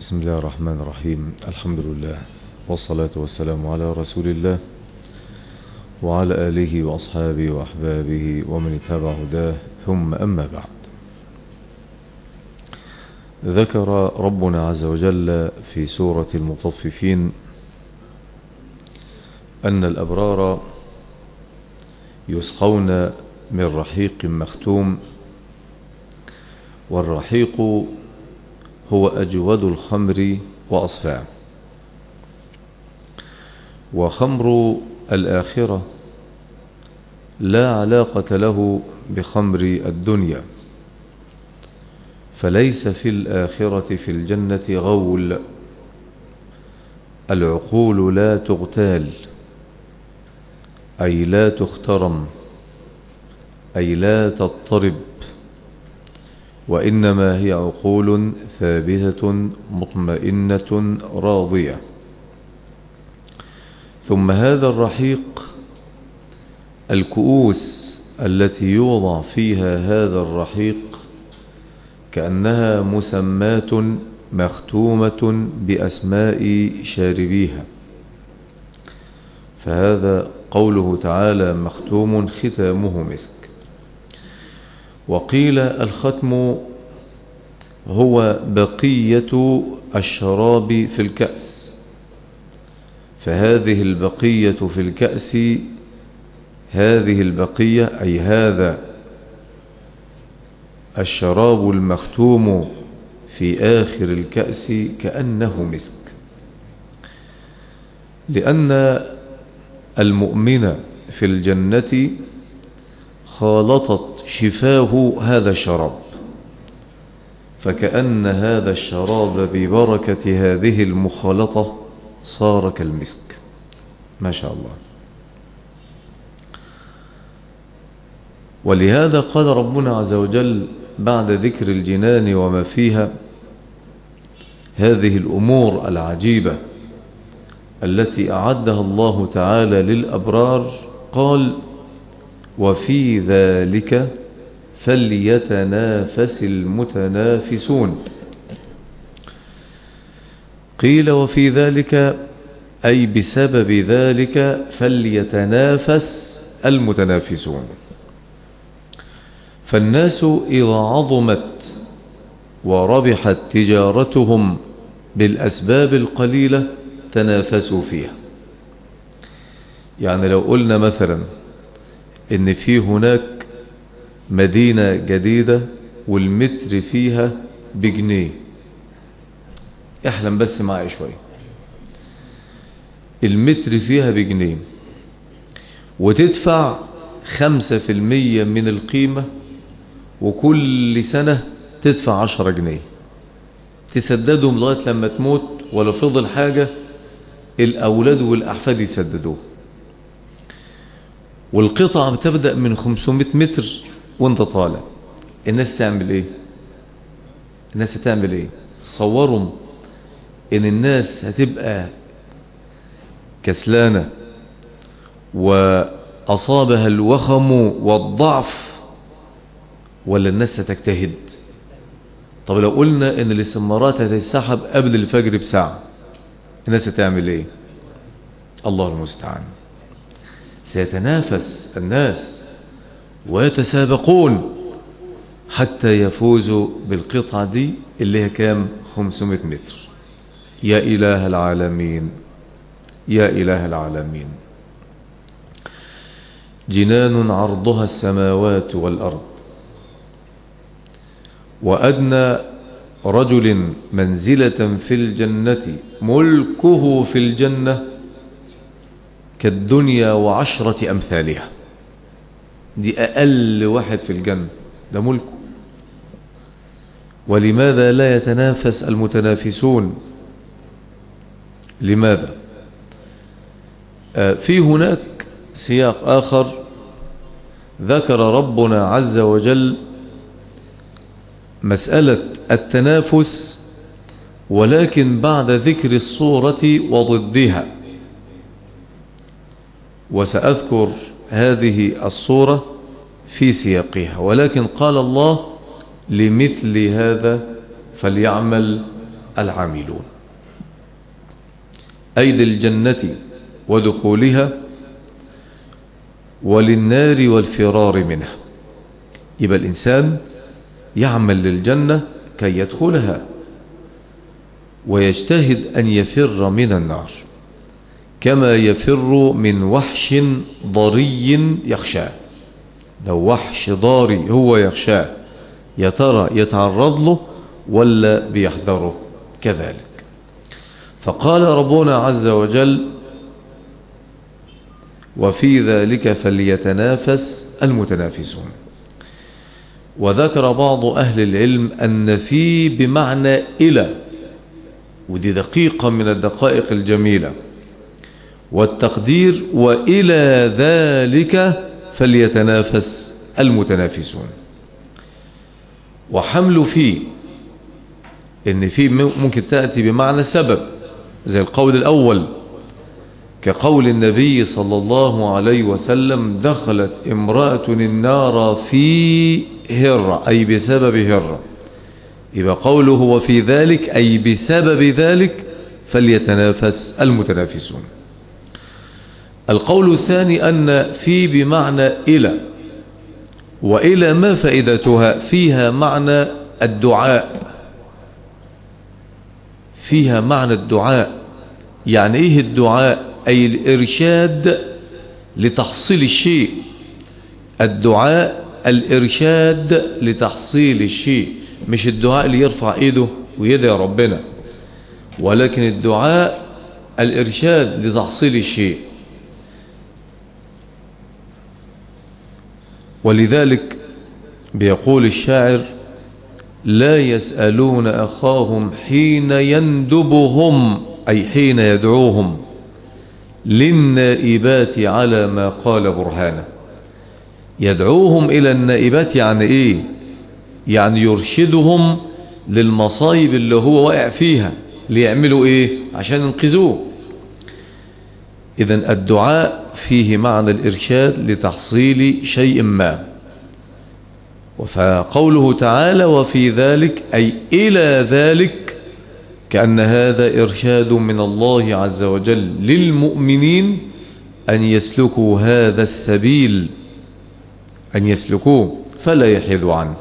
بسم الله الرحمن الرحيم الحمد لله والصلاة والسلام على رسول الله وعلى آله وأصحابه وأحبابه ومن اتبع هداه ثم أما بعد ذكر ربنا عز وجل في سورة المطففين أن الأبرار يسقون من رحيق مختوم والرحيق هو أجود الخمر وأصفاه وخمر الآخرة لا علاقة له بخمر الدنيا فليس في الآخرة في الجنة غول العقول لا تغتال أي لا تخترم أي لا تضطرب وإنما هي عقول ثابتة مطمئنة راضية ثم هذا الرحيق الكؤوس التي يوضع فيها هذا الرحيق كأنها مسمات مختومة بأسماء شاربيها فهذا قوله تعالى مختوم ختامه مسك وقيل الختم هو بقية الشراب في الكأس فهذه البقية في الكأس هذه البقية أي هذا الشراب المختوم في آخر الكأس كأنه مسك لأن المؤمن في الجنة خالطت شفاه هذا الشراب فكأن هذا الشراب ببركة هذه المخالطة صار كالمسك ما شاء الله ولهذا قال ربنا عز وجل بعد ذكر الجنان وما فيها هذه الأمور العجيبة التي أعدها الله تعالى للأبرار قال وفي ذلك فليتنافس المتنافسون قيل وفي ذلك أي بسبب ذلك فليتنافس المتنافسون فالناس إذا عظمت وربحت تجارتهم بالأسباب القليلة تنافسوا فيها يعني لو قلنا مثلا ان في هناك مدينة جديدة والمتر فيها بجنيه احلم بس معي شوية المتر فيها بجنيه وتدفع خمسة في المية من القيمة وكل سنة تدفع عشرة جنيه تسددهم لغاية لما تموت ولا فضل حاجة الأولاد والأحفاد يسددوه والقطعة بتبدأ من 500 متر وانت طالع الناس تعمل ايه الناس هتعمل ايه تصوروا ان الناس هتبقى كسلانة وأصابها الوخم والضعف ولا الناس هتجتهد طب لو قلنا ان الاستمارات هتتسحب قبل الفجر بساعة الناس هتعمل ايه الله المستعان سيتنافس الناس ويتسابقون حتى يفوزوا بالقطعة دي اللي هي كام 500 متر يا إله العالمين يا إله العالمين جنان عرضها السماوات والأرض وأدنى رجل منزلة في الجنة ملكه في الجنة كالدنيا وعشرة أمثالها دي أقل واحد في الجنة ده ملكه ولماذا لا يتنافس المتنافسون لماذا آه في هناك سياق آخر ذكر ربنا عز وجل مسألة التنافس ولكن بعد ذكر الصورة وضدها وسأذكر هذه الصورة في سياقها ولكن قال الله لمثل هذا فليعمل العاملون أي للجنة ودخولها وللنار والفرار منها يبقى الإنسان يعمل للجنة كي يدخلها ويجتهد أن يفر من النار كما يفر من وحش ضري يخشاه لو وحش ضاري هو يخشاه يا ترى يتعرض له ولا بيحذره كذلك فقال ربنا عز وجل وفي ذلك فليتنافس المتنافسون وذكر بعض أهل العلم أن في بمعنى إلى ودي دقيقة من الدقائق الجميلة والتقدير وإلى ذلك فليتنافس المتنافسون وحمل فيه ان في ممكن تأتي بمعنى سبب زي القول الأول كقول النبي صلى الله عليه وسلم دخلت امرأة النار في هرة أي بسبب هرة يبقى قوله وفي ذلك أي بسبب ذلك فليتنافس المتنافسون القول الثاني أن في بمعنى إلى وإلى ما فائدتها فيها معنى الدعاء فيها معنى الدعاء يعني ايه الدعاء اي الارشاد لتحصيل الشيء الدعاء الارشاد لتحصيل الشيء مش الدعاء اللي يرفع ايده ويدعي ربنا ولكن الدعاء الارشاد لتحصيل الشيء ولذلك بيقول الشاعر لا يسألون أخاهم حين يندبهم أي حين يدعوهم للنائبات على ما قال برهانه يدعوهم إلى النائبات يعني إيه يعني يرشدهم للمصايب اللي هو واقع فيها ليعملوا إيه عشان ينقذوه إذا الدعاء فيه معنى الإرشاد لتحصيل شيء ما فقوله تعالى وفي ذلك أي إلى ذلك كأن هذا إرشاد من الله عز وجل للمؤمنين أن يسلكوا هذا السبيل أن يسلكوه فلا يحيدوا عنه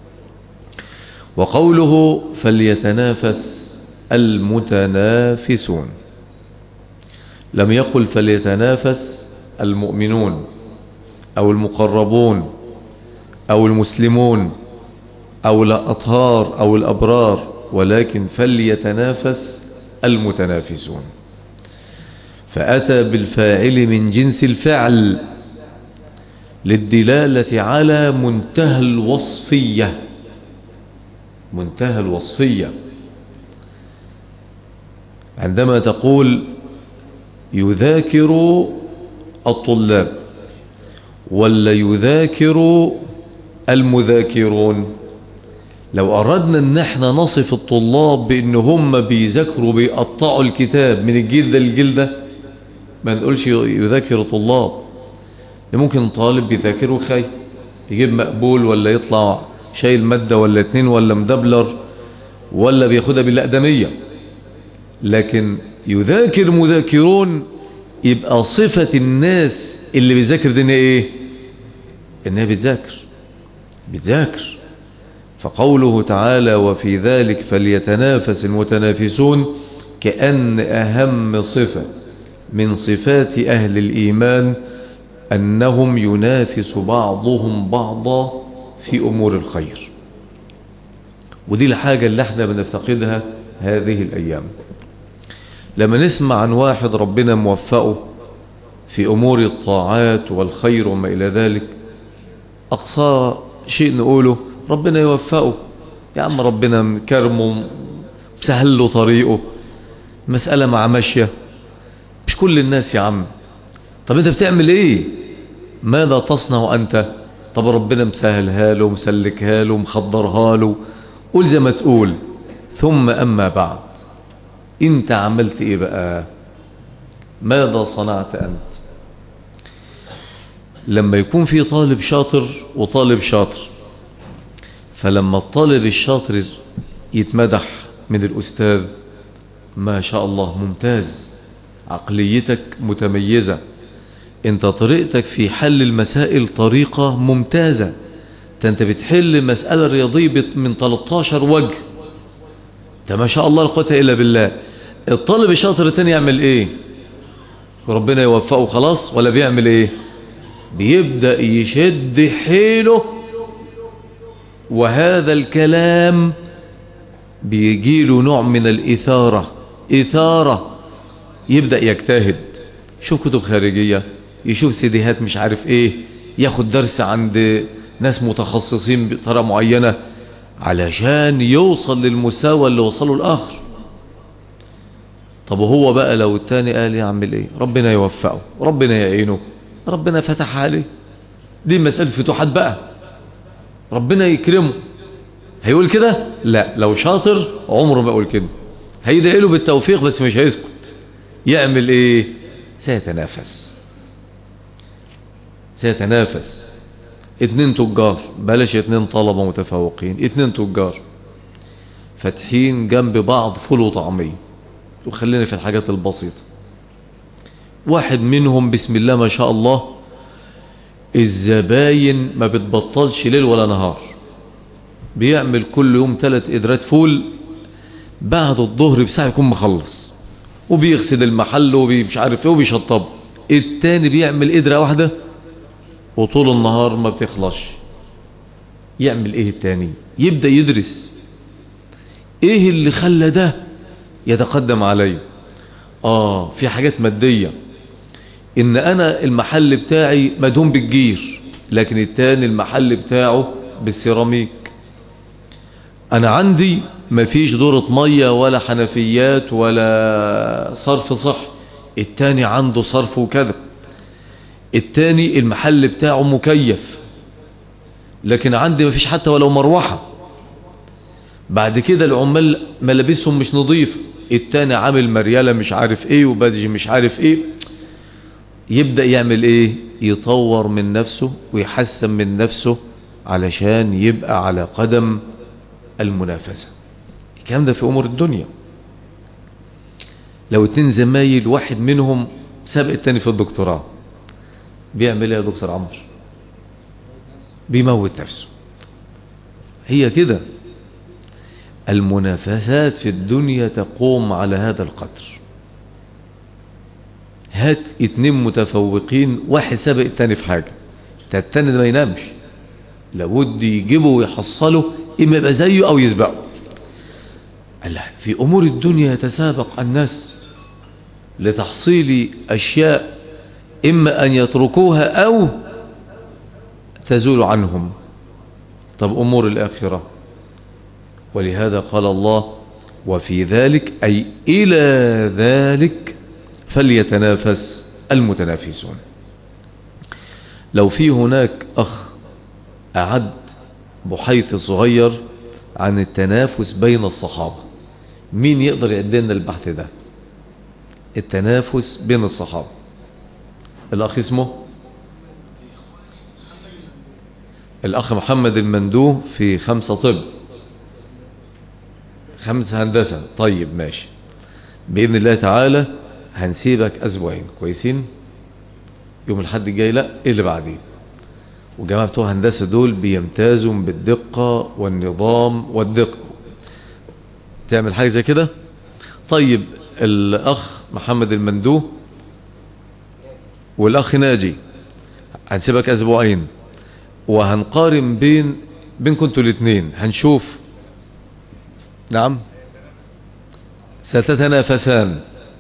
وقوله فليتنافس المتنافسون لم يقل فليتنافس المؤمنون أو المقربون أو المسلمون أو الأطهار أو الأبرار ولكن فليتنافس المتنافسون فأتى بالفاعل من جنس الفعل للدلالة على منتهى الوصفية منتهى الوصفية عندما تقول يذاكر الطلاب ولا يذاكر المذاكرون لو أردنا ان احنا نصف الطلاب بان هم بيذاكروا بيقطعوا الكتاب من الجلدة للجلدة ما نقولش يذاكر طلاب ممكن طالب بيذاكره خي يجيب مقبول ولا يطلع شايل مادة ولا اتنين ولا مدبلر ولا بياخدها بالأقدمية لكن يذاكر مذاكرون يبقى صفة الناس اللي بيذاكر دي ايه انها بتذاكر بتذاكر فقوله تعالى وفي ذلك فليتنافس المتنافسون كأن أهم صفة من صفات أهل الإيمان أنهم ينافس بعضهم بعضا في أمور الخير ودي الحاجة اللي احنا بنفتقدها هذه الأيام لما نسمع عن واحد ربنا موفقه في أمور الطاعات والخير وما إلى ذلك أقصى شيء نقوله ربنا يوفقه يا عم ربنا كرمه مسهل له طريقه مسألة مع ماشية مش كل الناس يا عم طب انت بتعمل ايه ماذا تصنع انت طب ربنا مسهلها له مسلكها له مخضرها له قول زي ما تقول ثم اما بعد انت عملت ايه بقى ماذا صنعت انت لما يكون في طالب شاطر وطالب شاطر فلما الطالب الشاطر يتمدح من الأستاذ ما شاء الله ممتاز عقليتك متميزة انت طريقتك في حل المسائل طريقة ممتازة انت بتحل مسألة رياضية من 13 وجه ده ما شاء الله لا قوه الا بالله الطالب الشاطر التاني يعمل ايه ربنا يوفقه خلاص ولا بيعمل ايه بيبدأ يشد حيله وهذا الكلام بيجيله نوع من الإثارة إثارة يبدأ يجتهد يشوف كتب خارجية يشوف سيديهات مش عارف ايه ياخد درس عند ناس متخصصين بطريقة معينة علشان يوصل للمستوى اللي وصله الآخر طب وهو بقى لو التاني قال يعمل ايه ربنا يوفقه ربنا يعينه ربنا فتح عليه دي مسألة فتوحات بقى ربنا يكرمه هيقول كده لا لو شاطر عمره ما يقول كده هيدعي له بالتوفيق بس مش هيسكت يعمل ايه سيتنافس سيتنافس اتنين تجار بلاش اتنين طلبة متفوقين اتنين تجار فاتحين جنب بعض فول وطعمية وخلينا في الحاجات البسيطة واحد منهم بسم الله ما شاء الله الزباين ما بتبطلش ليل ولا نهار بيعمل كل يوم ثلاث قدرات فول بعد الظهر بساعة يكون مخلص وبيغسل المحل ومش عارف ايه وبيشطب التاني بيعمل قدرة واحدة وطول النهار ما بتخلصش يعمل ايه التاني يبدأ يدرس ايه اللي خلى ده يتقدم علي اه في حاجات مادية ان انا المحل بتاعي مدهون بالجير لكن التاني المحل بتاعه بالسيراميك انا عندي مفيش دورة مية ولا حنفيات ولا صرف صح التاني عنده صرف وكذا التاني المحل بتاعه مكيف لكن عندي مفيش حتى ولو مروحة بعد كده العمال ملابسهم مش نظيف التاني عامل مريالة مش عارف ايه وبادج مش عارف ايه يبدأ يعمل ايه يطور من نفسه ويحسن من نفسه علشان يبقى على قدم المنافسة الكلام ده في امور الدنيا لو اتنين زمايل واحد منهم سابق التاني في الدكتوراه بيعمل ايه يا دكتور عمرو بيموت نفسه هي كده المنافسات في الدنيا تقوم على هذا القدر هات اتنين متفوقين واحد سابق التاني في حاجة التاني ده ما ينامش لابد يجيبه ويحصله اما يبقى زيه او يسبقه الله في امور الدنيا يتسابق الناس لتحصيل اشياء اما ان يتركوها او تزول عنهم طب امور الاخره ولهذا قال الله وفي ذلك أي إلى ذلك فليتنافس المتنافسون لو في هناك أخ أعد بحيث صغير عن التنافس بين الصحابة مين يقدر يعدلنا البحث ده التنافس بين الصحابة الأخ اسمه الأخ محمد المندوه في خمسة طب خمسة هندسة طيب ماشي بإذن الله تعالى هنسيبك أسبوعين كويسين يوم الحد الجاي لا إيه اللي بعدين وجماعة بتوع هندسة دول بيمتازوا بالدقة والنظام والدقة تعمل حاجة زي كده طيب الأخ محمد المندوه والأخ ناجي هنسيبك أسبوعين وهنقارن بين بينكم انتوا الاثنين هنشوف نعم ستتنافسان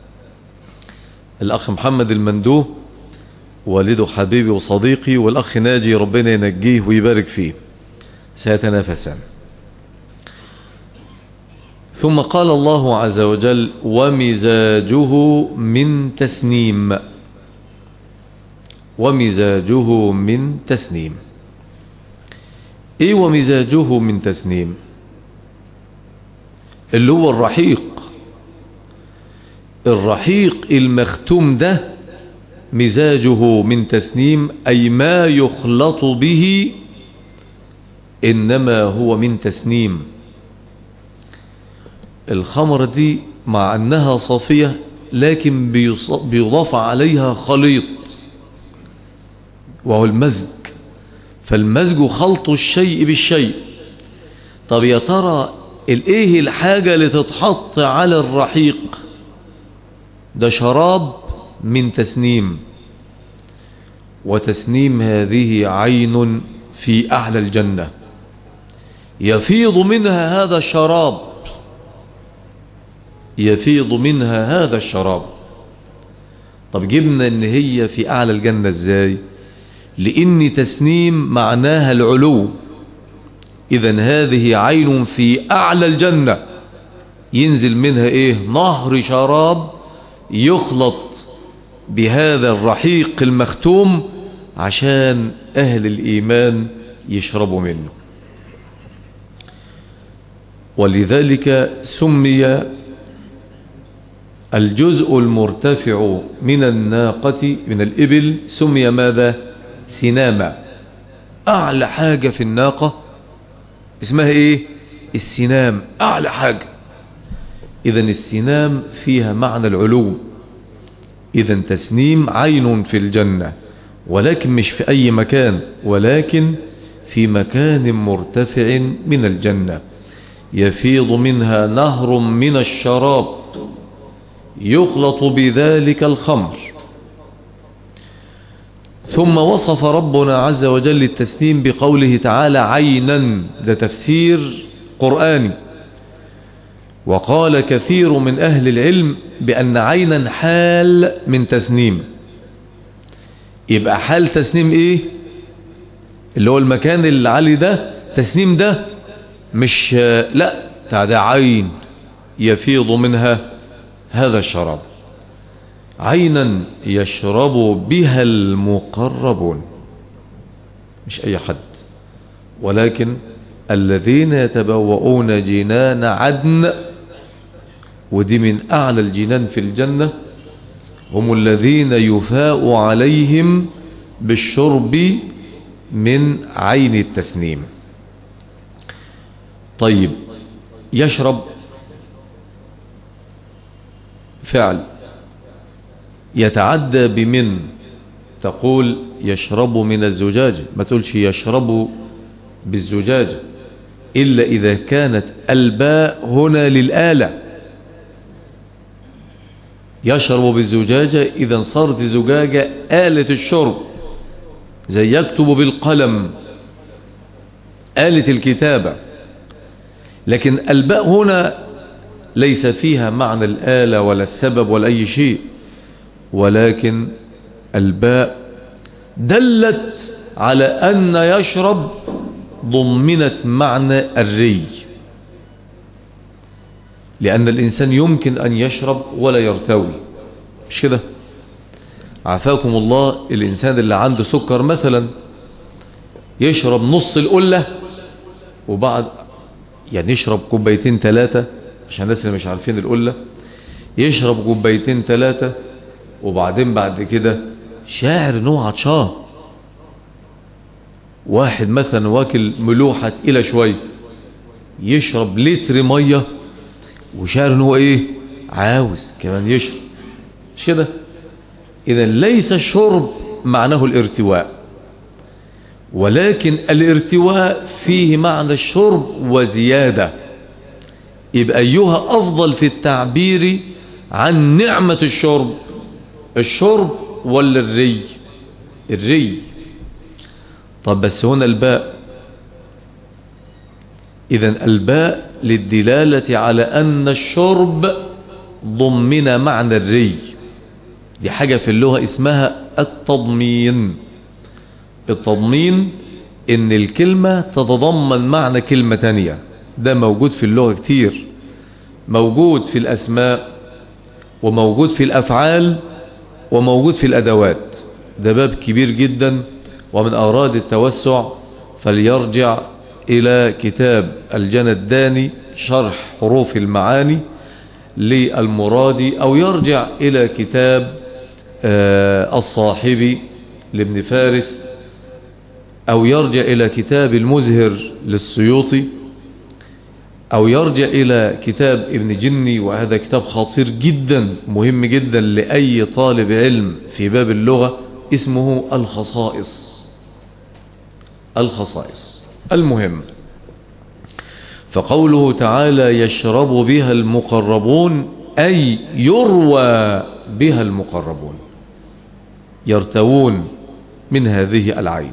الأخ محمد المندوه والده حبيبي وصديقي والأخ ناجي ربنا ينجيه ويبارك فيه سيتنافسان ثم قال الله عز وجل ومزاجه من تسنيم ومزاجه من تسنيم ايه ومزاجه من تسنيم اللي هو الرحيق الرحيق المختوم ده مزاجه من تسنيم أي ما يخلط به إنما هو من تسنيم الخمرة دي مع أنها صافية لكن بيضاف عليها خليط وهو المزج فالمزج خلط الشيء بالشيء طب يا ترى الايه الحاجة اللي تتحط على الرحيق ده شراب من تسنيم وتسنيم هذه عين في أعلى الجنة يفيض منها هذا الشراب يفيض منها هذا الشراب طب جبنا ان هي في اعلى الجنة ازاي لان تسنيم معناها العلو اذا هذه عين في اعلى الجنة ينزل منها ايه نهر شراب يخلط بهذا الرحيق المختوم عشان اهل الايمان يشربوا منه ولذلك سمي الجزء المرتفع من الناقة من الإبل سمي ماذا سناما أعلى حاجة في الناقة اسمها إيه السنام أعلى حاجة إذا السنام فيها معنى العلو إذا تسنيم عين في الجنة ولكن مش في أي مكان ولكن في مكان مرتفع من الجنة يفيض منها نهر من الشراب يخلط بذلك الخمر ثم وصف ربنا عز وجل التسنيم بقوله تعالى عينا ده تفسير قرآني وقال كثير من أهل العلم بأن عينا حال من تسنيم يبقى حال تسنيم ايه اللي هو المكان اللي علي ده تسنيم ده مش لا ده عين يفيض منها هذا الشراب عينا يشرب بها المقربون مش أي حد ولكن الذين يتبوؤون جنان عدن ودي من أعلى الجنان في الجنة هم الذين يفاء عليهم بالشرب من عين التسنيم طيب يشرب فعل يتعدى بمن تقول يشرب من الزجاج ما تقولش يشرب بالزجاج إلا إذا كانت الباء هنا للآلة يشرب بالزجاجة إذا صارت الزجاجة آلة الشرب زي يكتب بالقلم آلة الكتابة لكن الباء هنا ليس فيها معنى الآلة ولا السبب ولا أي شيء ولكن الباء دلت على أن يشرب ضمنت معنى الري لأن الإنسان يمكن أن يشرب ولا يرتوي مش كده عافاكم الله الإنسان اللي عنده سكر مثلا يشرب نص القلة وبعد يعني يشرب كوبايتين ثلاثة عشان الناس اللي مش عارفين القلة يشرب كوبايتين ثلاثة وبعدين بعد كده شاعر ان هو عطشان واحد مثلا واكل ملوحة تقيلة شوية يشرب لتر مية وشاعر ان هو ايه عاوز كمان يشرب مش كده اذا ليس الشرب معناه الارتواء ولكن الارتواء فيه معنى الشرب وزيادة يبقى أيها أفضل في التعبير عن نعمة الشرب الشرب ولا الري الري طب بس هنا الباء إذا الباء للدلالة على أن الشرب ضمن معنى الري دي حاجة في اللغة اسمها التضمين التضمين ان الكلمة تتضمن معنى كلمة تانية ده موجود في اللغة كتير موجود في الأسماء وموجود في الأفعال وموجود في الأدوات ده باب كبير جدا ومن أراد التوسع فليرجع إلى كتاب الجنداني شرح حروف المعاني للمرادي أو يرجع إلى كتاب الصاحبي لابن فارس أو يرجع إلى كتاب المزهر للسيوطي أو يرجع إلى كتاب ابن جني وهذا كتاب خطير جدا مهم جدا لأي طالب علم في باب اللغة اسمه الخصائص الخصائص المهم فقوله تعالى يشرب بها المقربون أي يروى بها المقربون يرتوون من هذه العين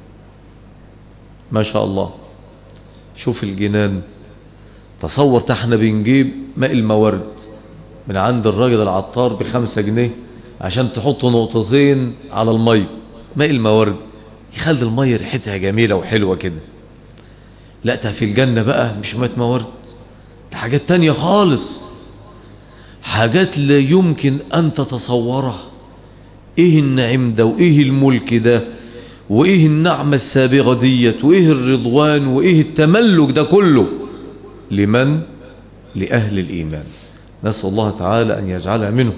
ما شاء الله شوف الجنان تصور احنا بنجيب ماء المورد من عند الراجل العطار بخمسة جنيه عشان تحط نقطتين على المي ماء المورد يخلي المية ريحتها جميلة وحلوة كده لا ده في الجنة بقى مش ماء مورد ده حاجات تانية خالص حاجات لا يمكن أن تتصورها ايه النعيم ده وايه الملك ده وايه النعمة السابغة ديت وايه الرضوان وايه التملك ده كله لمن لأهل الإيمان نسأل الله تعالى أن يجعلها منه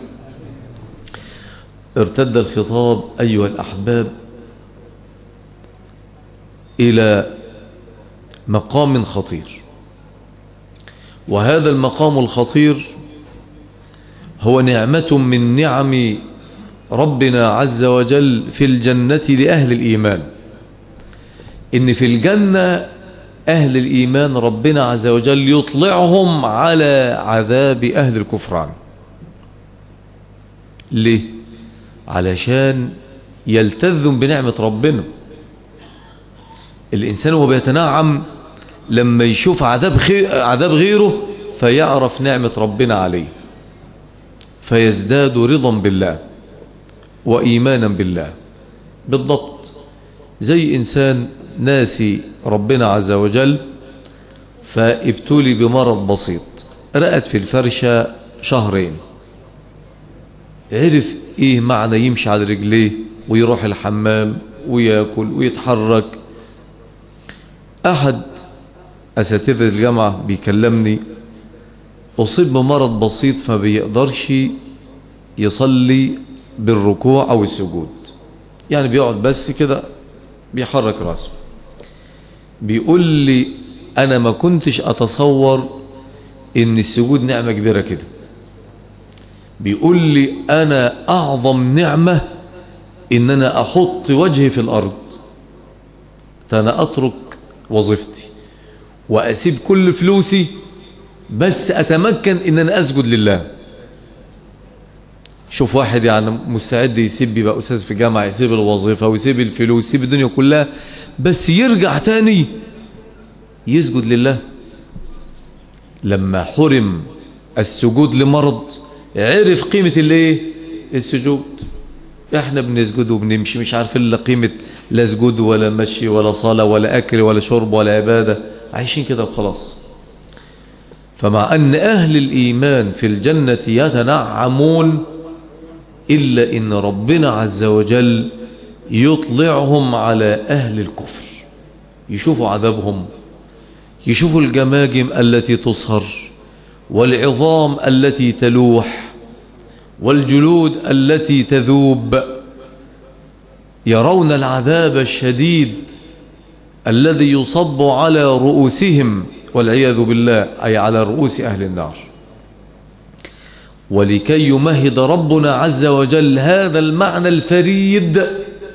ارتد الخطاب أيها الأحباب إلى مقام خطير وهذا المقام الخطير هو نعمة من نعم ربنا عز وجل في الجنة لأهل الإيمان إن في الجنة أهل الإيمان ربنا عز وجل يطلعهم على عذاب أهل الكفران ليه؟ علشان يلتذم بنعمة ربنا الإنسان وهو بيتنعم لما يشوف عذاب, عذاب غيره فيعرف نعمة ربنا عليه فيزداد رضا بالله وإيمانا بالله بالضبط زي إنسان ناسي ربنا عز وجل فابتلي بمرض بسيط رأت في الفرشة شهرين عرف ايه معنى يمشي على رجليه ويروح الحمام ويأكل ويتحرك احد اساتذة الجامعة بيكلمني اصيب بمرض بسيط فبيقدرش يصلي بالركوع او السجود يعني بيقعد بس كده بيحرك راسه بيقول لي انا ما كنتش اتصور ان السجود نعمة كبيرة كده بيقول لي انا اعظم نعمة ان انا احط وجهي في الارض فانا اترك وظيفتي واسيب كل فلوسي بس اتمكن ان انا اسجد لله شوف واحد يعني مستعد يسيب يبقى أستاذ في جامعة يسيب الوظيفة ويسيب الفلوس يسيب الدنيا كلها بس يرجع تاني يسجد لله لما حرم السجود لمرض عرف قيمة الايه السجود احنا بنسجد وبنمشي مش عارفين لا قيمة لا سجود ولا مشي ولا صلاة ولا أكل ولا شرب ولا عبادة عايشين كده وخلاص فمع أن أهل الإيمان في الجنة يتنعمون إلا إن ربنا عز وجل يطلعهم على أهل الكفر يشوفوا عذابهم يشوفوا الجماجم التي تصهر والعظام التي تلوح والجلود التي تذوب يرون العذاب الشديد الذي يصب على رؤوسهم والعياذ بالله أي على رؤوس أهل النار ولكي يمهد ربنا عز وجل هذا المعنى الفريد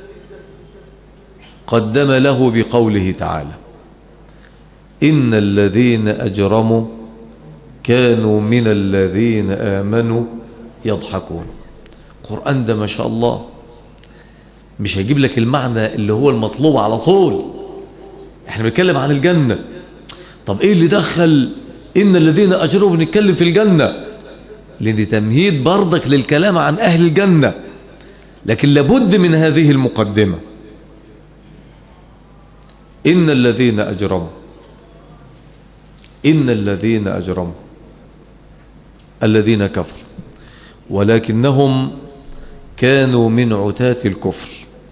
قدم له بقوله تعالى إن الذين أجرموا كانوا من الذين آمنوا يضحكون القرآن ده ما شاء الله مش هيجيب لك المعنى اللي هو المطلوب على طول احنا بنتكلم عن الجنة طب ايه اللي دخل ان الذين اجروا بنتكلم في الجنة لان تمهيد برضك للكلام عن اهل الجنة لكن لابد من هذه المقدمة ان الذين اجرموا ان الذين اجرموا الذين كفروا ولكنهم كانوا من عتاة الكفر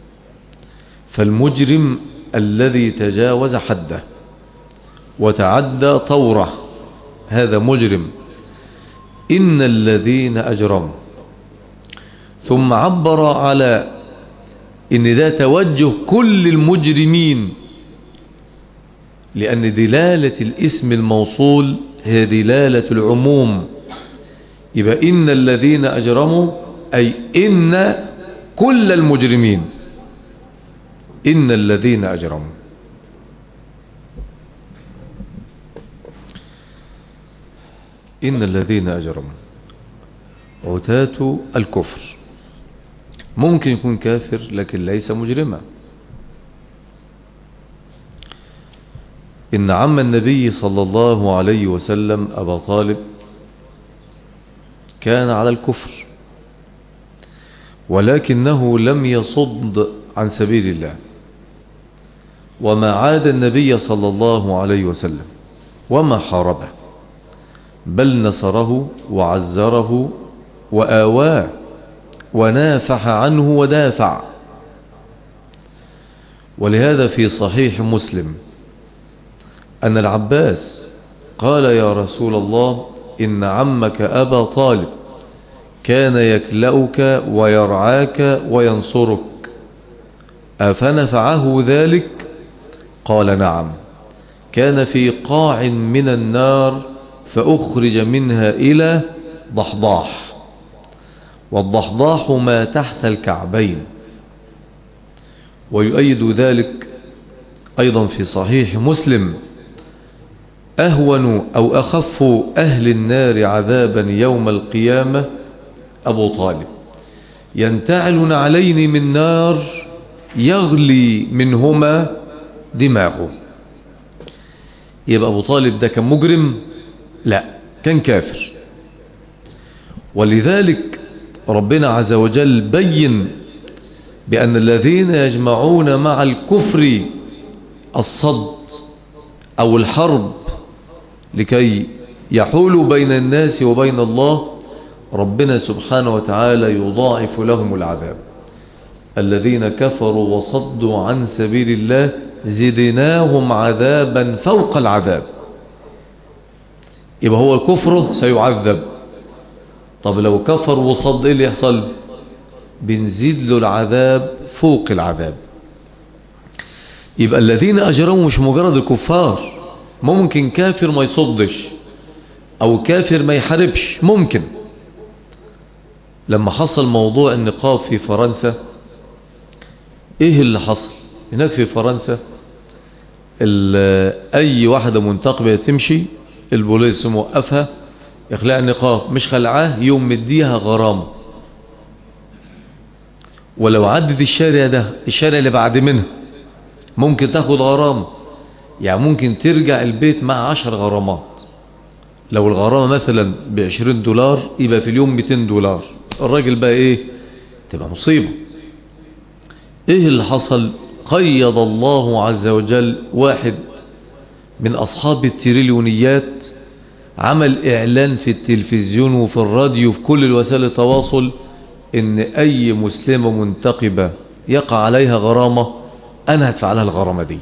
فالمجرم الذي تجاوز حده وتعدى طوره هذا مجرم إن الذين أجرموا ثم عبر على إن ده توجه كل المجرمين لأن دلالة الاسم الموصول هي دلالة العموم يبقى إن الذين أجرموا أي إن كل المجرمين إن الذين أجرموا إن الذين أجرموا عتاة الكفر ممكن يكون كافر لكن ليس مجرما إن عم النبي صلى الله عليه وسلم أبا طالب كان على الكفر ولكنه لم يصد عن سبيل الله وما عاد النبي صلى الله عليه وسلم وما حاربه بل نصره وعزره وآواه ونافح عنه ودافع ولهذا في صحيح مسلم أن العباس قال يا رسول الله إن عمك أبا طالب كان يكلأك ويرعاك وينصرك أفنفعه ذلك قال نعم كان في قاع من النار فأخرج منها إلى ضحضاح والضحضاح ما تحت الكعبين ويؤيد ذلك أيضا في صحيح مسلم أهون أو أخف أهل النار عذابا يوم القيامة أبو طالب ينتعل علين من نار يغلي منهما دماغه يبقى أبو طالب ده كان مجرم لا كان كافر ولذلك ربنا عز وجل بين بأن الذين يجمعون مع الكفر الصد أو الحرب لكي يحولوا بين الناس وبين الله ربنا سبحانه وتعالى يضاعف لهم العذاب الذين كفروا وصدوا عن سبيل الله زدناهم عذابا فوق العذاب يبقى هو الكفر سيعذب طب لو كفر وصد ايه اللي يحصل بنزيد له العذاب فوق العذاب يبقى الذين اجرموا مش مجرد الكفار ممكن كافر ما يصدش او كافر ما يحاربش ممكن لما حصل موضوع النقاب في فرنسا ايه اللي حصل هناك في فرنسا اي واحدة منتقبة تمشي البوليس موقفها يخلع النقاب مش خلعاه يوم مديها غرامة ولو عدت الشارع ده الشارع اللي بعد منها ممكن تاخد غرامة يعني ممكن ترجع البيت مع عشر غرامات لو الغرامة مثلا بعشرين دولار يبقى في اليوم 200 دولار الراجل بقى ايه تبقى مصيبة ايه اللي حصل قيض الله عز وجل واحد من اصحاب التريليونيات عمل اعلان في التلفزيون وفي الراديو في كل الوسائل التواصل ان اي مسلمة منتقبة يقع عليها غرامة انا هدفع لها الغرامة دي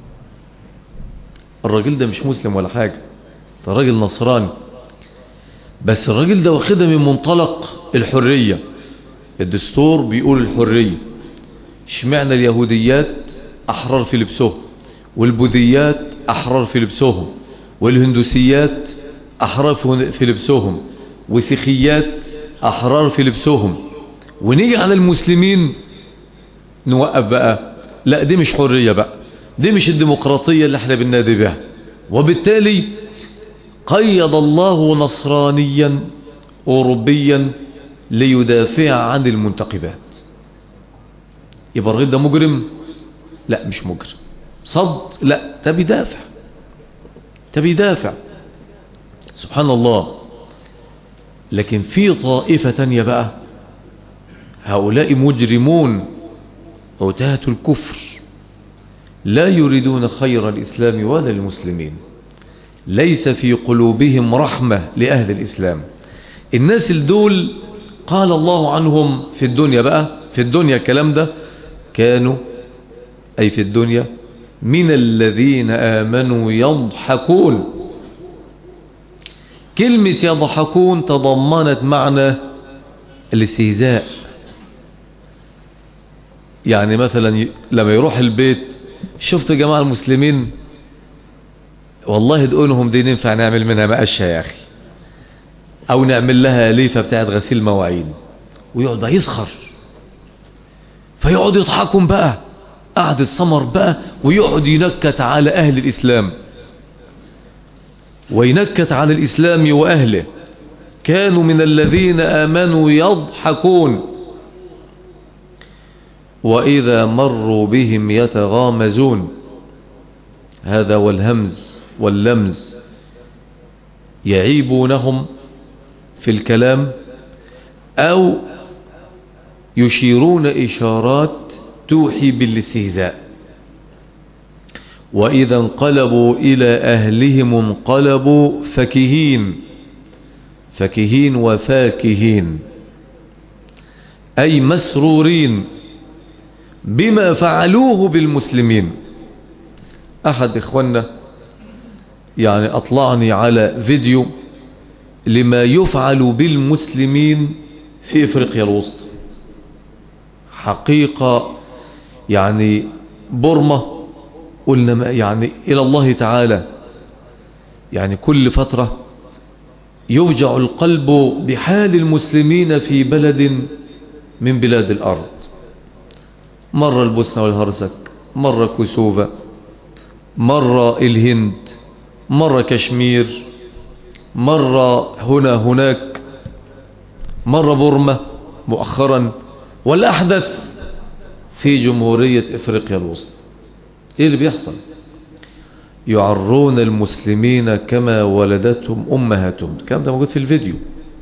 الراجل ده مش مسلم ولا حاجة ده راجل نصراني بس الراجل ده واخدها من منطلق الحرية الدستور بيقول الحرية اشمعنى اليهوديات احرار في لبسهم والبوذيات احرار في لبسهم والهندوسيات احرار في لبسهم وسيخيات احرار في لبسهم ونيجي على المسلمين نوقف بقى لا دي مش حرية بقى دي مش الديمقراطية اللي احنا بننادي بها وبالتالي قيد الله نصرانيا أوروبيا ليدافع عن المنتقبات يبقى الراجل ده مجرم لا مش مجرم صد لا ده بيدافع ده بيدافع سبحان الله لكن في طائفة تانية بقى هؤلاء مجرمون عتاة الكفر لا يريدون خير الإسلام ولا المسلمين ليس في قلوبهم رحمة لأهل الإسلام الناس الدول قال الله عنهم في الدنيا بقى في الدنيا الكلام ده كانوا أي في الدنيا من الذين آمنوا يضحكون كلمة يضحكون تضمنت معنى الاستهزاء يعني مثلا لما يروح البيت شفت جماعة المسلمين والله تقولهم دي ننفع نعمل منها مقشة يا أخي أو نعمل لها ليفة بتاعت غسيل مواعين ويقعد بقى يسخر فيقعد يضحكهم بقى قعدة سمر بقى ويقعد ينكت على أهل الإسلام وينكت على الإسلام وأهله كانوا من الذين آمنوا يضحكون وإذا مروا بهم يتغامزون هذا والهمز واللمز يعيبونهم في الكلام أو يشيرون إشارات توحي بالاستهزاء وإذا انقلبوا إلى أهلهم انقلبوا فكهين فكهين وفاكهين أي مسرورين بما فعلوه بالمسلمين أحد إخواننا يعني أطلعني على فيديو لما يفعل بالمسلمين في إفريقيا الوسطى حقيقة يعني برمة قلنا يعني إلى الله تعالى يعني كل فترة يوجع القلب بحال المسلمين في بلد من بلاد الأرض مرة البوسنة والهرسك مرة كسوفة مرة الهند مرة كشمير مرة هنا هناك مرة برمة مؤخرا والأحدث في جمهورية إفريقيا الوسطى إيه اللي بيحصل يعرون المسلمين كما ولدتهم أمهاتهم الكلام ده موجود في الفيديو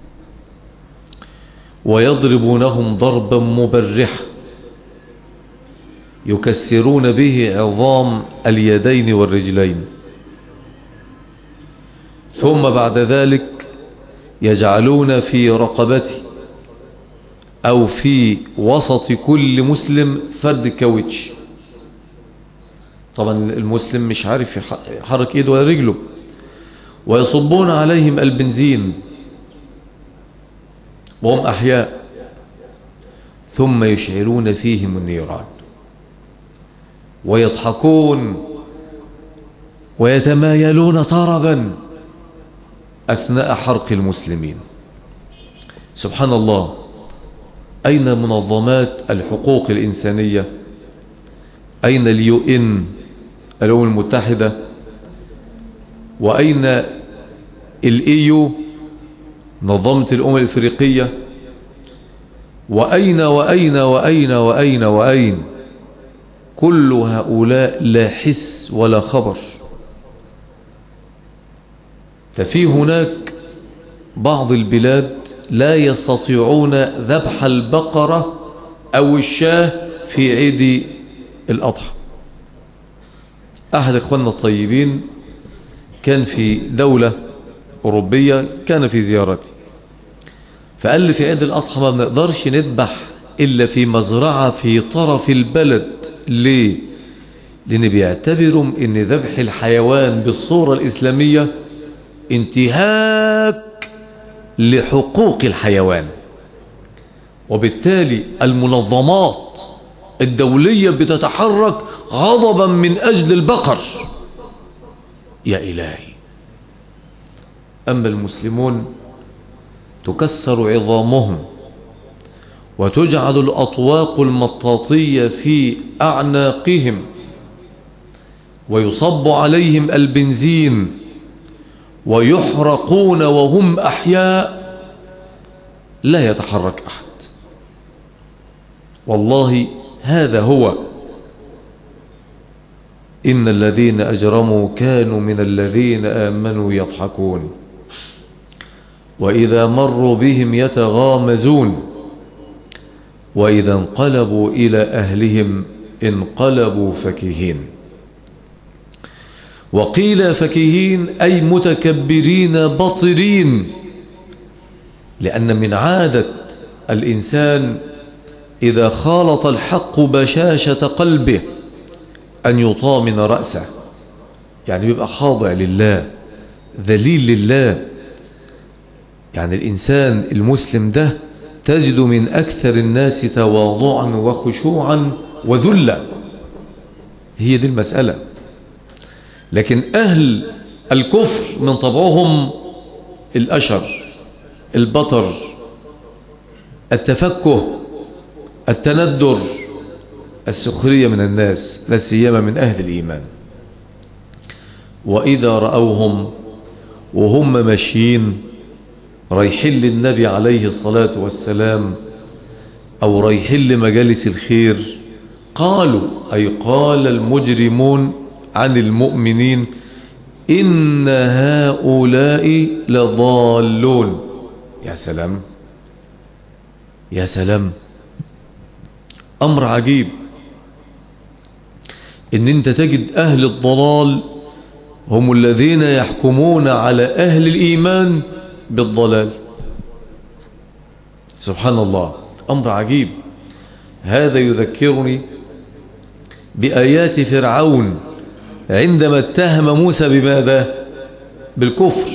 ويضربونهم ضربا مبرحا يكسرون به عظام اليدين والرجلين ثم بعد ذلك يجعلون في رقبته أو في وسط كل مسلم فرد كاوتش طبعا المسلم مش عارف يحرك ايده ولا رجله ويصبون عليهم البنزين وهم أحياء ثم يشعلون فيهم النيران ويضحكون ويتمايلون طربا أثناء حرق المسلمين سبحان الله أين منظمات الحقوق الإنسانية أين اليو إن الأمم المتحدة وأين الإيو نظمة الأمم الإفريقية وأين وأين وأين وأين وأين كل هؤلاء لا حس ولا خبر ففي هناك بعض البلاد لا يستطيعون ذبح البقرة أو الشاه في عيد الأضحى أحد إخواننا الطيبين كان في دولة أوروبية كان في زيارتي فقال لي في عيد الأضحى ما بنقدرش نذبح إلا في مزرعة في طرف البلد ليه لأن بيعتبروا أن ذبح الحيوان بالصورة الإسلامية انتهاك لحقوق الحيوان وبالتالي المنظمات الدولية بتتحرك غضبا من أجل البقر يا إلهي أما المسلمون تكسر عظامهم وتجعل الأطواق المطاطية في أعناقهم ويصب عليهم البنزين ويحرقون وهم أحياء لا يتحرك أحد والله هذا هو إن الذين أجرموا كانوا من الذين آمنوا يضحكون وإذا مروا بهم يتغامزون وإذا انقلبوا إلى أهلهم انقلبوا فكهين وقيل فكهين أي متكبرين بطرين لأن من عادة الإنسان إذا خالط الحق بشاشة قلبه أن يطامن رأسه يعني بيبقى خاضع لله ذليل لله يعني الإنسان المسلم ده تجد من أكثر الناس تواضعا وخشوعا وذلا هي دي المسألة لكن أهل الكفر من طبعهم الأشر البطر التفكه التندر السخرية من الناس لا سيما من أهل الإيمان وإذا رأوهم وهم ماشيين رايحين للنبي عليه الصلاة والسلام أو رايحين لمجالس الخير قالوا أي قال المجرمون عن المؤمنين إن هؤلاء لضالون يا سلام يا سلام أمر عجيب إن أنت تجد أهل الضلال هم الذين يحكمون على أهل الإيمان بالضلال سبحان الله أمر عجيب هذا يذكرني بآيات فرعون عندما اتهم موسى بماذا بالكفر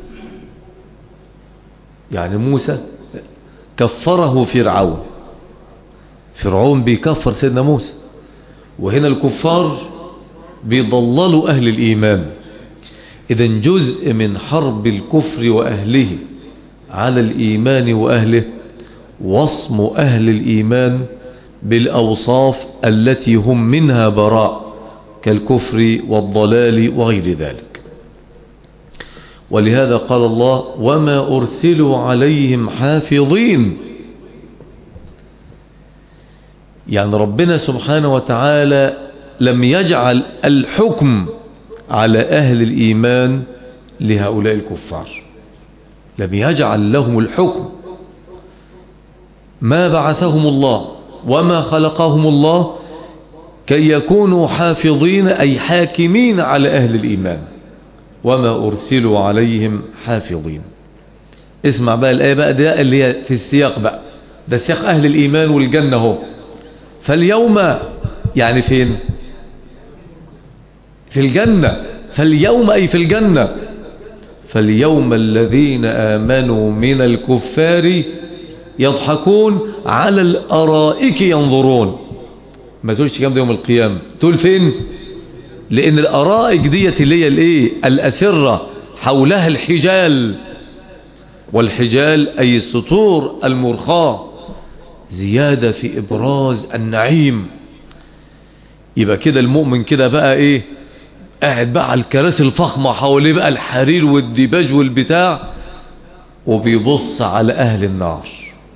يعني موسى كفره فرعون فرعون بيكفر سيدنا موسى وهنا الكفار بيضللوا أهل الإيمان إذا جزء من حرب الكفر وأهله على الإيمان وأهله وصم أهل الإيمان بالأوصاف التي هم منها براء كالكفر والضلال وغير ذلك ولهذا قال الله وما أرسلوا عليهم حافظين يعني ربنا سبحانه وتعالى لم يجعل الحكم على أهل الإيمان لهؤلاء الكفار لم يجعل لهم الحكم ما بعثهم الله وما خلقهم الله كي يكونوا حافظين أي حاكمين على أهل الإيمان وما أرسلوا عليهم حافظين اسمع بقى الآية بقى ده اللي هي في السياق بقى ده سياق أهل الإيمان والجنة هو فاليوم يعني فين في الجنة فاليوم أي في الجنة فاليوم الذين آمنوا من الكفار يضحكون على الأرائك ينظرون ما تقولش كام ده يوم القيامة تقول فين لأن الأرائك ديت اللي هي الايه الأسرة حولها الحجال والحجال أي السطور المرخاة زيادة في إبراز النعيم يبقى كده المؤمن كده بقى إيه قاعد بقى على الكراسي الفخمة حواليه بقى الحرير والديباج والبتاع وبيبص على أهل النار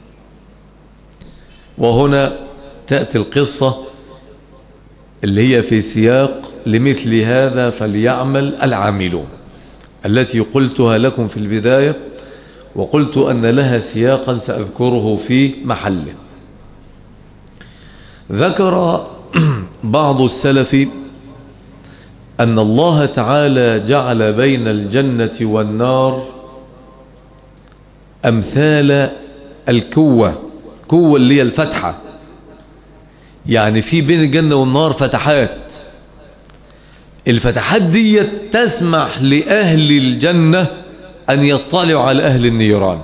وهنا تأتي القصة اللي هي في سياق لمثل هذا فليعمل العاملون التي قلتها لكم في البداية وقلت أن لها سياقا سأذكره في محله ذكر بعض السلف أن الله تعالى جعل بين الجنة والنار أمثال الكوة كوة اللي هي الفتحة يعني في بين الجنة والنار فتحات الفتحات دي تسمح لأهل الجنة أن يطلعوا على أهل النيران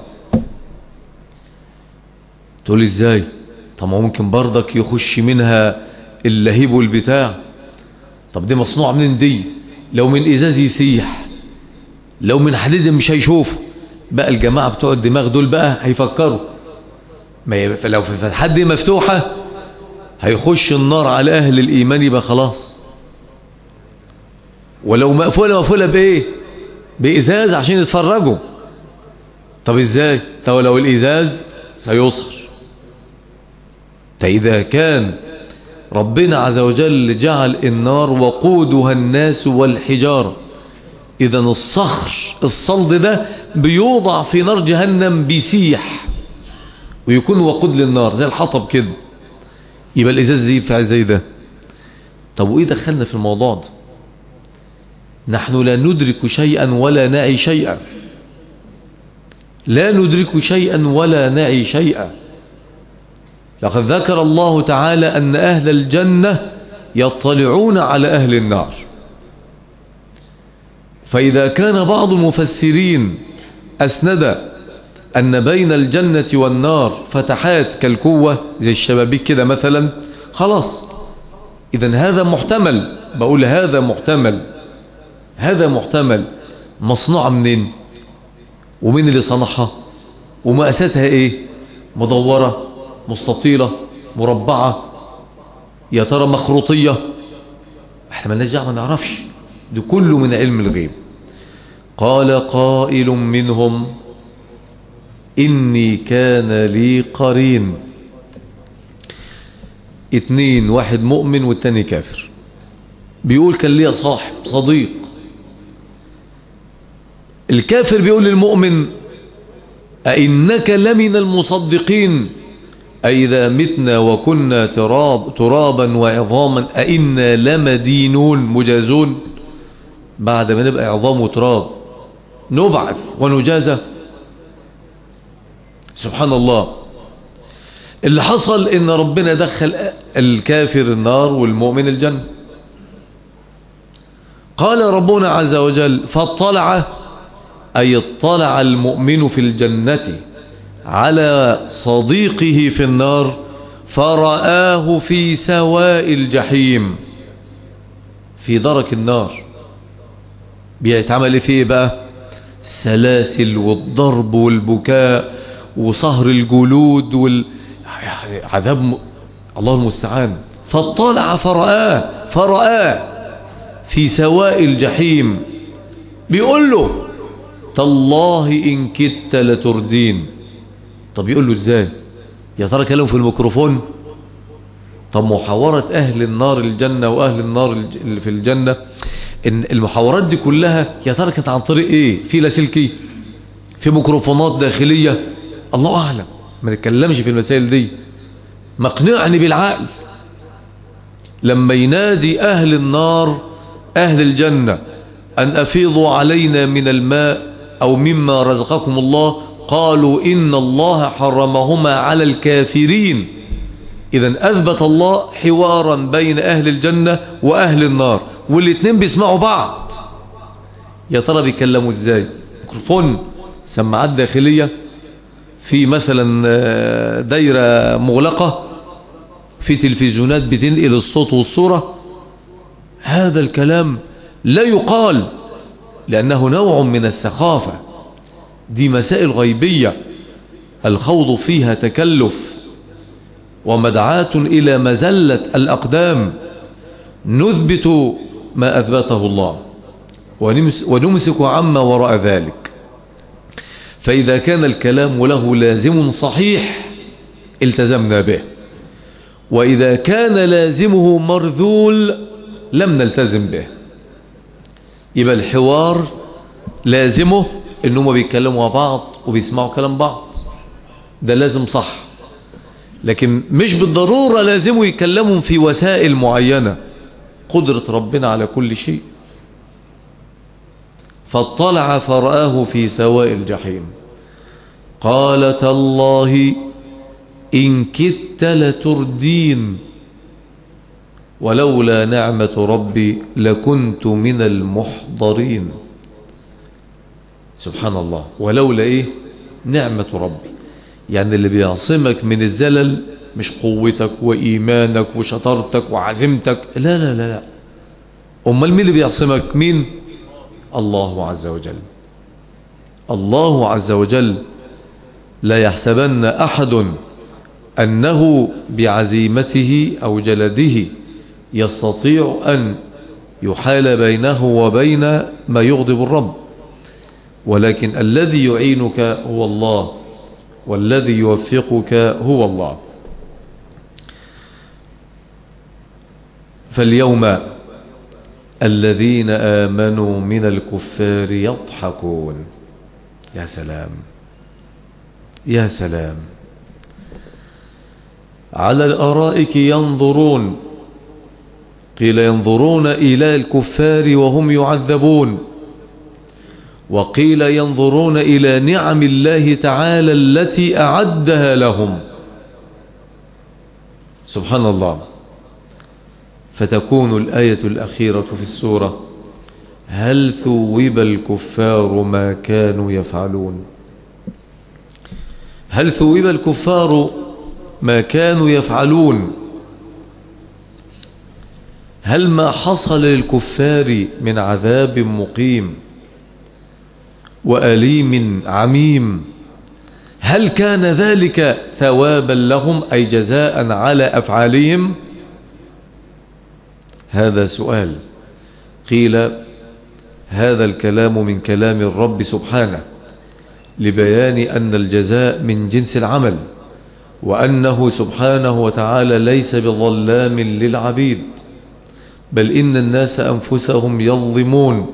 تقول ازاي طب ممكن برضك يخش منها اللهيب والبتاع طب دي مصنوعة من دي لو من ازاز يسيح لو من حديد مش هيشوفه بقى الجماعة بتوع الدماغ دول بقى هيفكروا ما لو في الفتحات دي مفتوحة هيخش النار على اهل الايمان يبقى خلاص ولو مقفولة مقفولة بايه بإزاز عشان يتفرجوا طب ازاي طب لو الإزاز سيصهر فإذا كان ربنا عز وجل جعل النار وقودها الناس والحجارة إذا الصخر الصلد ده بيوضع في نار جهنم بيسيح ويكون وقود للنار زي الحطب كده يبقى الإزاز دي ينفع زي ده طب وإيه دخلنا في الموضوع ده نحن لا ندرك شيئا ولا نعي شيئا لا ندرك شيئا ولا نعي شيئا لقد ذكر الله تعالى أن أهل الجنة يطلعون على أهل النار فإذا كان بعض المفسرين أسند أن بين الجنة والنار فتحات كالكوة زي الشبابيك كده مثلا خلاص إذا هذا محتمل بقول هذا محتمل هذا محتمل مصنوعة منين ومين اللي صنعها ومقاساتها ايه مدورة مستطيلة مربعة يا ترى مخروطية احنا مالناش دعوه ما نعرفش ده كله من علم الغيب قال قائل منهم إني كان لي قرين اتنين واحد مؤمن والتاني كافر بيقول كان لي صاحب صديق الكافر بيقول للمؤمن أئنك لمن المصدقين أئذا متنا وكنا تراب ترابا وعظاما أئنا لمدينون مجازون بعد ما نبقى عظام وتراب نبعث ونجازى سبحان الله اللي حصل ان ربنا دخل الكافر النار والمؤمن الجنة قال ربنا عز وجل فاطلع أي اطلع المؤمن في الجنة على صديقه في النار فرآه في سواء الجحيم في درك النار بيتعمل فيه بقى السلاسل والضرب والبكاء وصهر الجلود وال يعني عذاب م... الله المستعان فاطلع فرآه فرآه في سواء الجحيم بيقول له تالله إن كدت لتردين طب يقول له ازاي يا ترى كلام في الميكروفون طب محاورة أهل النار الجنة وأهل النار اللي في الجنة إن المحاورات دي كلها يا ترى كانت عن طريق إيه في لاسلكي في ميكروفونات داخلية الله أعلم ما نتكلمش في المسائل دي مقنعني بالعقل لما ينادي أهل النار أهل الجنة أن أفيضوا علينا من الماء أو مما رزقكم الله قالوا إن الله حرمهما على الكافرين إذا أثبت الله حوارا بين أهل الجنة وأهل النار والاثنين بيسمعوا بعض يا ترى بيكلموا ازاي ميكروفون سماعات داخلية في مثلا دايرة مغلقة في تلفزيونات بتنقل الصوت والصورة هذا الكلام لا يقال لأنه نوع من السخافة دي مسائل غيبية الخوض فيها تكلف ومدعاة إلى مزلة الأقدام نثبت ما أثبته الله ونمسك عما وراء ذلك فإذا كان الكلام له لازم صحيح التزمنا به وإذا كان لازمه مرذول لم نلتزم به يبقى الحوار لازمه انهم بيتكلموا مع بعض وبيسمعوا كلام بعض ده لازم صح لكن مش بالضرورة لازموا يتكلموا في وسائل معينة قدرة ربنا على كل شيء فاطلع فرآه في سواء الجحيم قال تالله إن كدت لتردين ولولا نعمة ربي لكنت من المحضرين سبحان الله ولولا ايه نعمة ربي يعني اللي بيعصمك من الزلل مش قوتك وإيمانك وشطارتك وعزيمتك لا لا لا لا أمال مين اللي بيعصمك مين الله عز وجل الله عز وجل لا يحسبن أحد أنه بعزيمته أو جلده يستطيع أن يحال بينه وبين ما يغضب الرب ولكن الذي يعينك هو الله والذي يوفقك هو الله فاليوم الذين آمنوا من الكفار يضحكون يا سلام يا سلام على الأرائك ينظرون قيل ينظرون إلى الكفار وهم يعذبون وقيل ينظرون إلى نعم الله تعالى التي أعدها لهم سبحان الله فتكون الآية الأخيرة في السورة هل ثوب الكفار ما كانوا يفعلون هل ثوب الكفار ما كانوا يفعلون هل ما حصل للكفار من عذاب مقيم وأليم عميم هل كان ذلك ثوابا لهم أي جزاء على أفعالهم هذا سؤال قيل هذا الكلام من كلام الرب سبحانه لبيان أن الجزاء من جنس العمل وأنه سبحانه وتعالى ليس بظلام للعبيد بل إن الناس أنفسهم يظلمون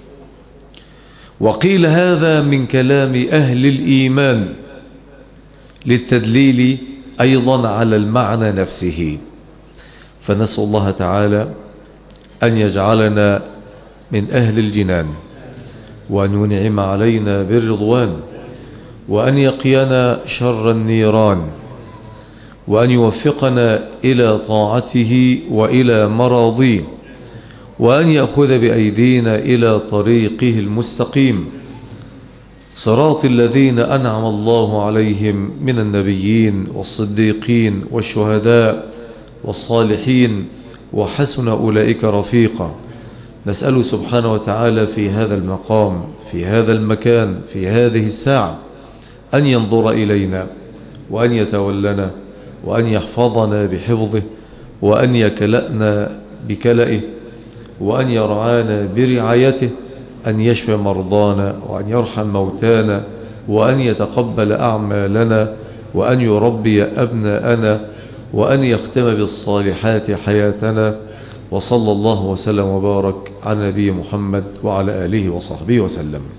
وقيل هذا من كلام أهل الإيمان للتدليل أيضا على المعنى نفسه فنسأل الله تعالى أن يجعلنا من أهل الجنان وأن ينعم علينا بالرضوان وأن يقينا شر النيران وأن يوفقنا إلى طاعته وإلى مراضيه وأن يأخذ بأيدينا إلى طريقه المستقيم صراط الذين أنعم الله عليهم من النبيين والصديقين والشهداء والصالحين وحسن أولئك رفيقا نسأل سبحانه وتعالى في هذا المقام في هذا المكان في هذه الساعة أن ينظر إلينا وأن يتولنا وأن يحفظنا بحفظه وأن يكلأنا بكلئه وأن يرعانا برعايته أن يشفي مرضانا وأن يرحم موتانا وأن يتقبل أعمالنا وأن يربي أبناءنا وأن يختم بالصالحات حياتنا وصلى الله وسلم وبارك على نبي محمد وعلى آله وصحبه وسلم